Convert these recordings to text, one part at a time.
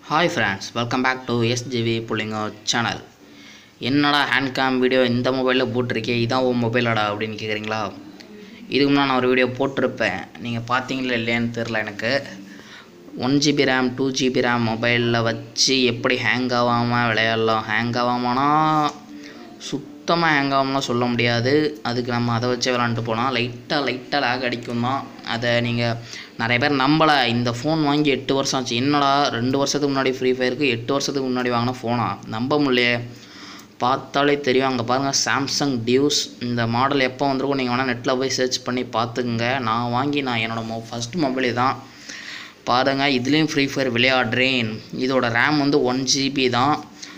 hi friends welcome back to SGV புள்ளிங்க channel என்னடா hand cam video இந்த மொபைலில் போட்டிருக்கே இதான் உன் மொபைலடா அப்படின்னு கேட்குறீங்களா இதுக்கு முன்னாடி நான் ஒரு வீடியோ போட்டிருப்பேன் நீங்கள் பார்த்தீங்களா இல்லையான்னு தெரில எனக்கு one GB RAM two GB RAM மொபைலில் வச்சு எப்படி ஹேங் ஆகாமல் விளையாடலாம் ஹேங் ஆகாமனா சுத்தமாக ஹேங் ஆகாமலாம் சொல்ல முடியாது அதுக்கு நம்ம அதை வச்சு விளாண்டுட்டு போனால் லைட்டாக லைட்டாக லேக் அடிக்கும் தான் அதை நீங்கள் நிறைய பேர் நம்பலை இந்த ஃபோன் வாங்கி எட்டு வருஷம் ஆச்சு என்னடா ரெண்டு வருஷத்துக்கு முன்னாடி ஃப்ரீ ஃபயருக்கு எட்டு வருஷத்துக்கு முன்னாடி வாங்கின ஃபோனா நம்ப முடியலையே பார்த்தாலே தெரியும் அங்கே பாருங்கள் சாம்சங் டியூஸ் இந்த மாடல் எப்போ வந்திருக்கும் நீங்கள் வேணால் நெட்டில் போய் சர்ச் பண்ணி பார்த்துக்குங்க நான் வாங்கி நான் என்னோடய மொ ஃபஸ்ட் மொபைல் தான் பாருங்கள் இதுலேயும் ஃப்ரீ ஃபயர் விளையாடுறேன் இதோட ரேம் வந்து ஒன் ஜிபி தான்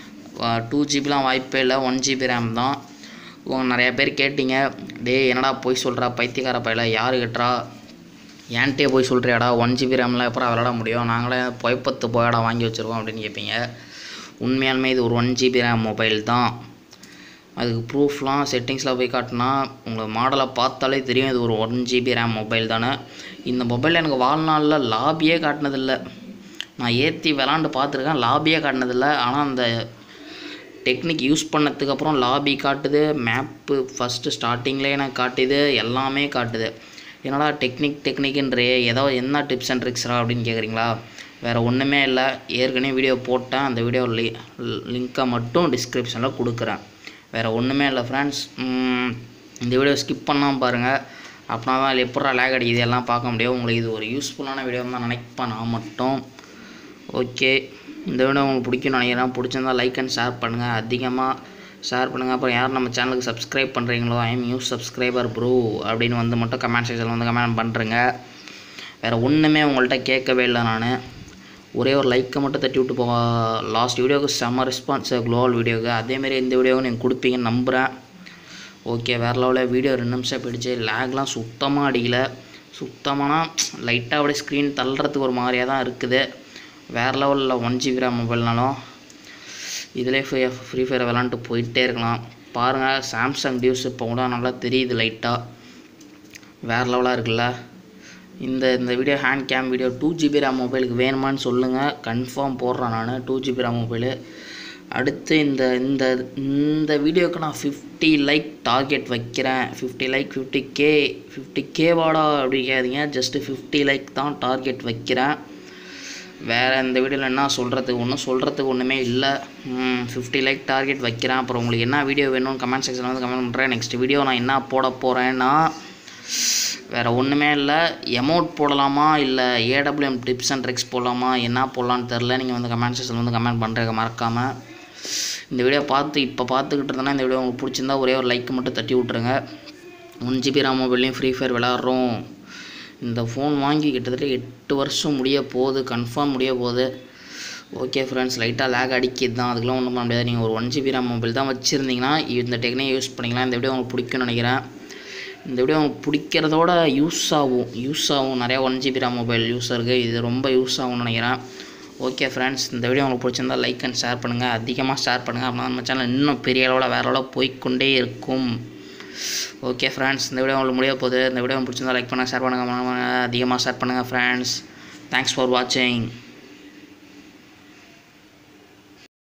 டூ ஜிபிலாம் வாய்ப்பே இல்லை ஒன் ஜிபி ரேம் தான் உங்க நிறைய பேர் கேட்டீங்க டேய் என்னடா போய் சொல்கிறா பைத்தியக்கார பையில யார் கட்டுறா ஏன்ட்டே போய் சொல்கிறியாடா ஒன் ஜிபி ரேம்லாம் எப்பறம் விளாட முடியும் நாங்களே பொய்ப்பத்து போயாடா வாங்கி வச்சுருக்கோம் அப்படின்னு கேட்பீங்க உண்மையாலுமே இது ஒரு ஒன் ஜிபி ரேம் மொபைல் தான் அதுக்கு ப்ரூஃப்லாம் செட்டிங்ஸில் போய் காட்டினா உங்கள் மாடலை பார்த்தாலே தெரியும் இது ஒரு ஒன் ஜிபி ரேம் மொபைல் தானே இந்த மொபைல் எனக்கு வாழ்நாளில் லாபியே காட்டினதில்ல நான் ஏற்றி விளாண்டு பார்த்துருக்கேன் லாபியே காட்டினதில்ல ஆனால் அந்த டெக்னிக் யூஸ் பண்ணதுக்கப்புறம் லாபி காட்டுது மேப்பு ஃபஸ்ட்டு ஸ்டார்டிங்லேயே எனக்கு காட்டுது எல்லாமே காட்டுது என்னடா டெக்னிக் டெக்னிக்குன்றே ஏதோ என்ன டிப்ஸ் அண்ட் ட்ரிக்ஸ்ரா அப்படின்னு கேட்குறீங்களா வேறு ஒன்றுமே இல்லை ஏற்கனவே வீடியோ போட்டேன் அந்த வீடியோ லி லிங்க்கை மட்டும் டிஸ்கிரிப்ஷனில் கொடுக்குறேன் வேறு ஒன்றுமே இல்லை ஃப்ரெண்ட்ஸ் இந்த வீடியோ ஸ்கிப் பண்ணாமல் பாருங்கள் அப்படின்னா தான் எப்படா லேக் அடிக்குது எல்லாம் பார்க்க முடியும் உங்களுக்கு இது ஒரு யூஸ்ஃபுல்லான வீடியோ தான் நினைப்பேன் நான் மட்டும் ஓகே இந்த வீடியோ உங்களுக்கு பிடிக்கும்னு நினைக்கிறேன் பிடிச்சிருந்தா லைக் அண்ட் ஷேர் பண்ணுங்கள் அதிகமாக ஷேர் பண்ணுங்கள் அப்புறம் யார் நம்ம சேனலுக்கு சப்ஸ்கிரைப் பண்ணுறீங்களோ I am new subscriber bro அப்படின்னு வந்து மட்டும் கமெண்ட் செக்ஷனில் வந்து கமெண்ட் பண்ணுறேங்க வேறு ஒன்றுமே உங்கள்கிட்ட கேட்கவே இல்லை நான் ஒரே ஒரு லைக்கை மட்டும் தட்டி விட்டு போக லாஸ்ட் வீடியோவுக்கு செம்ம ரெஸ்பான்ஸ் குளோபல் வீடியோவுக்கு அதேமாரி இந்த வீடியோவும் நீங்கள் கொடுப்பீங்கன்னு நம்புகிறேன் ஓகே வேறு லெவலில் வீடியோ ரெண்டு நிமிஷம் போயிடுச்சு லேக்லாம் சுத்தமாக அடிக்கல சுத்தமானா லைட்டாக அப்படியே ஸ்க்ரீன் தள்ளுறதுக்கு ஒரு மாதிரியாக தான் இருக்குது வேறு லெவலில் ஒன் ஜிபி ரேம் மொபைல்னாலும் இதிலே ஃப்ரீ ஃப்ரீ ஃபயர் விளாண்டுட்டு போயிட்டே இருக்கலாம் பாருங்கள் சாம்சங் டியூஸ் இப்போ கூட நல்லா தெரியுது லைட்டாக வேறு லெவலாக இருக்குல்ல இந்த இந்த video hand cam video two GB RAM மொபைலுக்கு வேணுமான்னு சொல்லுங்கள் கன்ஃபார்ம் போடுறேன் நான் டூ ஜிபி ரேம் மொபைலு அடுத்து இந்த இந்த இந்த வீடியோக்கு நான் ஃபிஃப்டி லைக் டார்கெட் வைக்கிறேன் fifty like fifty K fifty கேவாடா அப்படி கேட்காதீங்க ஜஸ்ட்டு ஃபிஃப்டி லைக் தான் டார்கெட் வைக்கிறேன் வேறு இந்த வீடியோவில் என்ன சொல்கிறதுக்கு ஒன்றும் சொல்கிறதுக்கு ஒன்றுமே இல்லை ஃபிஃப்டி லைக் டார்கெட் வைக்கிறேன் அப்புறம் உங்களுக்கு என்ன வீடியோ வேணும்னு கமெண்ட் செக்ஷனில் வந்து கமெண்ட் பண்ணுறேன் நெக்ஸ்ட் வீடியோ நான் என்ன போட போகிறேன்னா வேறு ஒன்றுமே இல்லை எமௌண்ட் போடலாமா இல்லை ஏடபிள்யூஎம் டிப்ஸ் அண்ட் ட்ரிக்ஸ் போடலாமா என்ன போடலான்னு தெரில நீங்கள் வந்து கமெண்ட் செக்ஷனில் வந்து கமெண்ட் பண்ணுறதுக்கு மறக்காமல் இந்த வீடியோ பார்த்து இப்போ பார்த்துக்கிட்டு இருந்தேன்னா இந்த வீடியோ உங்களுக்கு பிடிச்சிருந்தா ஒரே ஒரு லைக் மட்டும் தட்டி விட்ருங்க ஒன் ஜிபி ராம் மொபைல்லையும் ஃப்ரீ ஃபயர் விளாட்றோம் இந்த ஃபோன் வாங்கி கிட்டத்தட்ட எட்டு வருஷம் முடிய போகுது கன்ஃபார்ம் முடிய போகுது ஓகே ஃப்ரெண்ட்ஸ் லைட்டாக லேக் அடிக்கிது தான் அதுக்கெலாம் ஒன்றும் பண்ண முடியாது நீங்கள் ஒரு ஒன் ஜிபி ரேம் மொபைல் தான் வச்சுருந்தீங்கன்னா இந்த டெக்னிக் யூஸ் பண்ணிக்கலாம் இந்த வீடியோ உங்களுக்கு பிடிக்கும்னு நினைக்கிறேன் இந்த வீடியோ உங்களுக்கு பிடிக்கிறதோட யூஸ் ஆகும் யூஸ் ஆகும் நிறையா ஒன் ஜிபி ரேம் மொபைல் யூஸருக்கு இது ரொம்ப யூஸ் ஆகும்னு நினைக்கிறேன் ஓகே ஃப்ரெண்ட்ஸ் இந்த வீடியோ உங்களுக்கு பிடிச்சிருந்தா லைக் அண்ட் ஷேர் பண்ணுங்கள் அதிகமாக ஷேர் பண்ணுங்கள் அப்படின்னா நம்ம சேனல் இன்னும் பெரிய அளவில் வேறு அளவில் போய்க்கொண்டே இருக்கும் ஓகே ஃப்ரெண்ட்ஸ் இந்த வீடியோ உங்களுக்கு முடிய போகுது இந்த வீடியோ பிடிச்சிருந்தா லைக் பண்ணுங்கள் ஷேர் பண்ணுங்கள் அதிகமாக ஷேர் பண்ணுங்கள் ஃப்ரெண்ட்ஸ் தேங்க்ஸ் ஃபார் வாட்சிங்